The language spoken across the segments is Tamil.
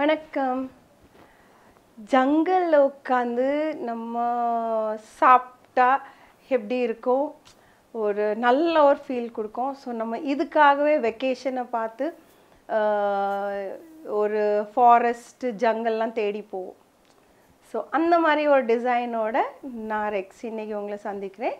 வணக்கம் ஜங்கல்ல உட்காந்து நம்ம சாப்பிட்டா எப்படி இருக்கும் ஒரு நல்ல ஒரு ஃபீல் கொடுக்கும் ஸோ நம்ம இதுக்காகவே வெக்கேஷனை பார்த்து ஆஹ், ஒரு ஃபாரஸ்ட் ஜங்கல்லாம் தேடி போவோம் ஸோ அந்த மாதிரி ஒரு டிசைனோட நான் ரெக்ஸ் இன்னைக்கு உங்களை சந்திக்கிறேன்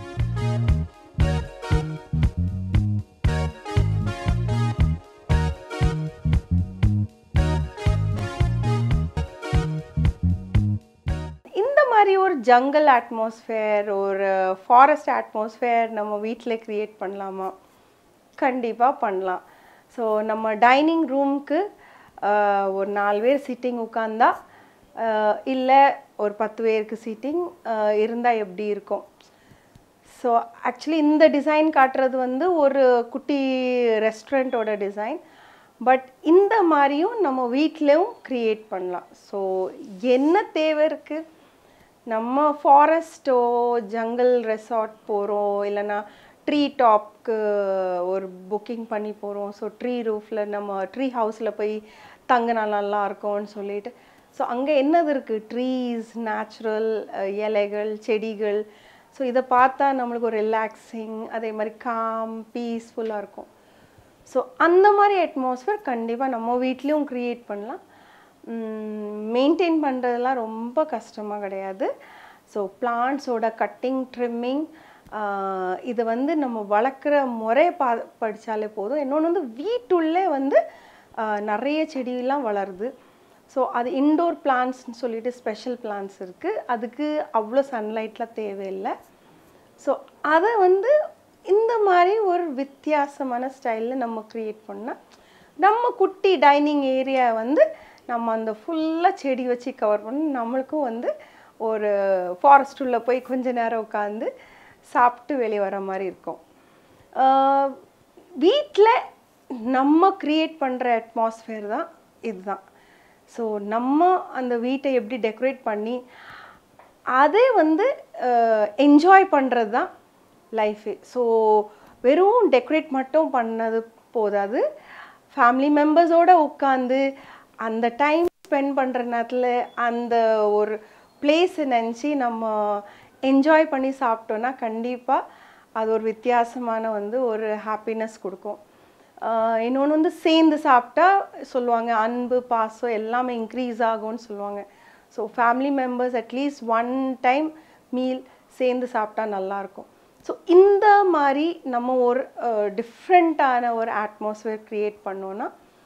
இந்த மாதிரி ஒரு ஜங்கல் அட்மாஸ்ஃபியர் ஒரு ஃபாரஸ்ட் அட்மாஸ்ஃபியர் நம்ம வீட்டில் க்ரியேட் பண்ணலாமா கண்டிப்பாக பண்ணலாம் ஸோ நம்ம டைனிங் ரூம்க்கு ஒரு நாலு பேர் சிட்டிங் உட்காந்தா இல்லை ஒரு பத்து பேருக்கு சீட்டிங் இருந்தால் எப்படி இருக்கும் ஸோ ஆக்சுவலி இந்த டிசைன் காட்டுறது வந்து ஒரு குட்டி ரெஸ்டாரண்ட்டோட டிசைன் பட் இந்த மாதிரியும் நம்ம வீட்லேயும் க்ரியேட் பண்ணலாம் ஸோ என்ன தேவை இருக்குது நம்ம ஃபாரஸ்ட்டோ ஜங்கல் ரெசார்ட் போகிறோம் இல்லைன்னா ட்ரீ டாப்க்கு ஒரு புக்கிங் பண்ணி போகிறோம் ஸோ ட்ரீ ரூஃபில் நம்ம ட்ரீ ஹவுஸில் போய் தங்கினா நல்லா இருக்கும்னு சொல்லிட்டு ஸோ அங்கே என்னது இருக்குது ட்ரீஸ் நேச்சுரல் இலைகள் செடிகள் ஸோ இதை பார்த்தா நம்மளுக்கு ஒரு ரிலாக்ஸிங் அதே மாதிரி காம் பீஸ்ஃபுல்லாக இருக்கும் ஸோ அந்த மாதிரி அட்மாஸ்ஃபியர் கண்டிப்பாக நம்ம வீட்லேயும் க்ரியேட் பண்ணலாம் மெயின்டைன் பண்ணுறதெல்லாம் ரொம்ப கஷ்டமாக கிடையாது ஸோ பிளான்ஸோட கட்டிங் ட்ரிம்மிங் இதை வந்து நம்ம வளர்க்குற முறையை பா படித்தாலே போதும் இன்னொன்று வந்து வீட்டுள்ளே வந்து ஆஹ், நிறைய செடியெல்லாம் வளருது ஸோ அது இன்டோர் பிளான்ட்ஸ்னு சொல்லிட்டு ஸ்பெஷல் பிளான்ஸ் இருக்குது அதுக்கு அவ்வளோ சன்லைட்லாம் தேவையில்லை ஸோ அதை வந்து இந்த மாதிரி ஒரு வித்தியாசமான ஸ்டைலில் நம்ம க்ரியேட் பண்ணால் நம்ம குட்டி டைனிங் ஏரியா வந்து நம்ம அந்த ஃபுல்லாக செடி வச்சு கவர் பண்ணி நம்மளுக்கும் வந்து ஒரு ஃபாரஸ்ட் உள்ள போய் கொஞ்ச நேரம் உட்காந்து சாப்பிட்டு வெளியே வர மாதிரி இருக்கும் வீட்டில் நம்ம க்ரியேட் பண்ணுற அட்மாஸ்ஃபியர் தான் இதுதான் ஸோ நம்ம அந்த வீட்டை எப்படி டெக்கரேட் பண்ணி அதே வந்து என்ஜாய் பண்ணுறது தான் லைஃபே ஸோ வெறும் டெக்கரேட் மட்டும் பண்ணது போதாது ஃபேமிலி மெம்பர்ஸோடு உட்காந்து அந்த டைம் ஸ்பெண்ட் பண்ணுற நேரத்தில் அந்த ஒரு பிளேஸை நினச்சி நம்ம என்ஜாய் பண்ணி சாப்பிட்டோன்னா கண்டிப்பாக அது ஒரு வித்தியாசமான வந்து ஒரு ஹாப்பினஸ் கொடுக்கும் இன்னொன்று வந்து சேர்ந்து சாப்பிட்டா சொல்லுவாங்க அன்பு பாசம் எல்லாமே இன்க்ரீஸ் ஆகும்னு சொல்லுவாங்க so family members at least one time meal சேர்ந்து சாப்பிட்டா நல்லாயிருக்கும் ஸோ இந்த மாதிரி நம்ம ஒரு டிஃப்ரெண்ட்டான ஒரு அட்மாஸ்ஃபியர் க்ரியேட் பண்ணோன்னா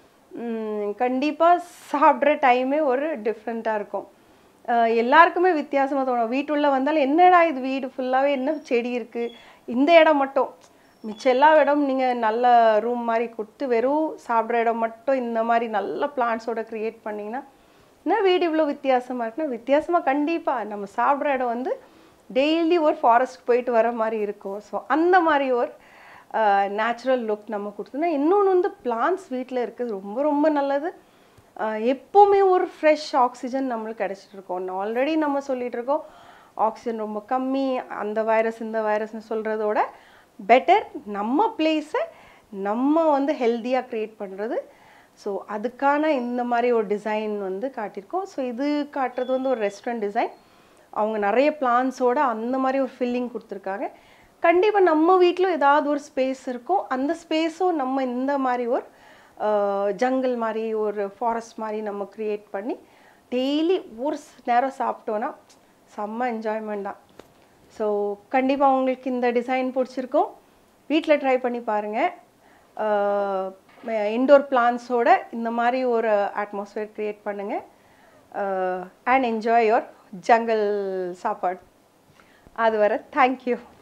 கண்டிப்பாக சாப்பிட்ற டைமே ஒரு டிஃப்ரெண்ட்டாக இருக்கும் அஹ் எல்லாருக்குமே வித்தியாசமாக தோணும் வீட்டுள்ள வந்தாலும் என்னடா இது வீடு ஃபுல்லாகவே என்ன செடி இருக்குது இந்த இடம் மட்டும் மிச்ச எல்லா இடம் நீங்கள் நல்ல ரூம் மாதிரி கொடுத்து வெறும் சாப்பிட்ற இடம் மட்டும் இந்த மாதிரி நல்ல பிளான்ஸோட க்ரியேட் பண்ணிங்கன்னா என்ன வீடு இவ்வளோ வித்தியாசமாக இருக்குன்னா வித்தியாசமாக கண்டிப்பாக நம்ம சாப்பிட்ற இடம் வந்து டெய்லி ஒரு ஃபாரஸ்ட் போயிட்டு வர மாதிரி இருக்கும் ஸோ அந்த மாதிரி ஒரு நேச்சுரல் லுக் நம்ம கொடுத்தோம்னா இன்னொன்று வந்து பிளான்ஸ் வீட்டில் இருக்குது ரொம்ப ரொம்ப நல்லது ஆஹ் எப்போவுமே ஒரு ஃப்ரெஷ் ஆக்சிஜன் நம்மளுக்கு கிடச்சிட்டு இருக்கோம் ஆல்ரெடி நம்ம சொல்லிட்டு இருக்கோம் ஆக்சிஜன் ரொம்ப கம்மி அந்த வைரஸ் இந்த வைரஸ்னு சொல்கிறதோட பெட்டர் நம்ம பிளேஸை நம்ம வந்து ஹெல்த்தியாக க்ரியேட் பண்ணுறது ஸோ அதுக்கான இந்த மாதிரி ஒரு டிசைன் வந்து காட்டியிருக்கோம் ஸோ இது காட்டுறது வந்து ஒரு ரெஸ்டாரண்ட் டிசைன் அவங்க நிறைய பிளான்ஸோட அந்த மாதிரி ஒரு ஃபில்லிங் கொடுத்துருக்காங்க கண்டிப்பாக நம்ம வீட்டிலும் ஏதாவது ஒரு ஸ்பேஸ் இருக்கும் அந்த ஸ்பேஸும் நம்ம இந்த மாதிரி ஒரு ஜங்கிள் மாதிரி ஒரு ஃபாரஸ்ட் மாதிரி நம்ம க்ரியேட் பண்ணி டெய்லி ஒரு ஸ் நேரம் சாப்பிட்டோன்னா செம்ம என்ஜாய்மெண்ட் தான் ஸோ கண்டிப்பாக உங்களுக்கு இந்த டிசைன் பிடிச்சிருக்கும் வீட்டில் ட்ரை பண்ணி பாருங்கள் இன்டோர் பிளான்ஸோட இந்த மாதிரி ஒரு அட்மாஸ்ஃபியர் க்ரியேட் பண்ணுங்கள் அண்ட் என்ஜாய் யுவர் ஜங்கல் சாப்பாடு அது வர தேங்க்யூ